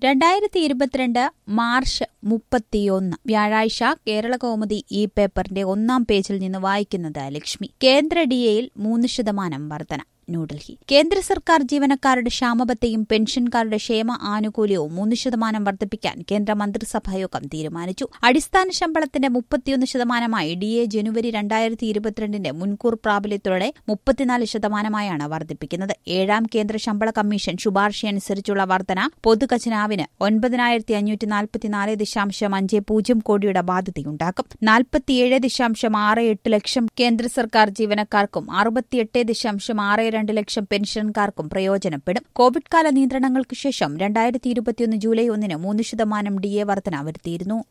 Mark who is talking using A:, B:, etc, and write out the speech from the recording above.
A: രണ്ടായിരത്തി ഇരുപത്തിരണ്ട് മാർച്ച് മുപ്പത്തിയൊന്ന് വ്യാഴാഴ്ച കേരള കൗമുദി ഈ പേപ്പറിന്റെ ഒന്നാം പേജിൽ നിന്ന് വായിക്കുന്നത് ലക്ഷ്മി കേന്ദ്ര ഡിഎയിൽ മൂന്ന് ശതമാനം വർധന ന്യൂഡൽഹി കേന്ദ്ര സർക്കാർ ജീവനക്കാരുടെ ക്ഷാമബത്തെയും പെൻഷൻകാരുടെ ക്ഷേമ ആനുകൂല്യവും മൂന്ന് ശതമാനം വർദ്ധിപ്പിക്കാൻ കേന്ദ്ര മന്ത്രിസഭായോഗം തീരുമാനിച്ചു അടിസ്ഥാന ശമ്പളത്തിന്റെ മുപ്പത്തിയൊന്ന് ശതമാനമായി ഡി എ ജനുവരി രണ്ടായിരത്തി ഇരുപത്തിരണ്ടിന്റെ മുൻകൂർ പ്രാബല്യത്തോടെ മുപ്പത്തിനാല് ശതമാനമായാണ് വർദ്ധിപ്പിക്കുന്നത് ഏഴാം കേന്ദ്ര ശമ്പള കമ്മീഷൻ ശുപാർശയനുസരിച്ചുള്ള വർധന പൊതുഖജനാവിന് ഒൻപതിനായിരത്തി അഞ്ഞൂറ്റി നാൽപ്പത്തിനാല് ദശാംശം അഞ്ച് പൂജ്യം കോടിയുടെ ബാധ്യതയുണ്ടാക്കും നാൽപ്പത്തിയേഴ് ദശാംശം ആറ് എട്ട് ലക്ഷം കേന്ദ്ര സർക്കാർ ജീവനക്കാർക്കും അറുപത്തിയെട്ട് ദശാംശം ആറ് രണ്ട് ലക്ഷം പെൻഷൻകാർക്കും പ്രയോജനപ്പെടും കോവിഡ് കാല നിയന്ത്രണങ്ങൾക്ക് ശേഷം രണ്ടായിരത്തി ഇരുപത്തിയൊന്ന് ജൂലൈ ഒന്നിന് മൂന്ന് ശതമാനം ഡി എ വർധന വരുത്തിയിരുന്നു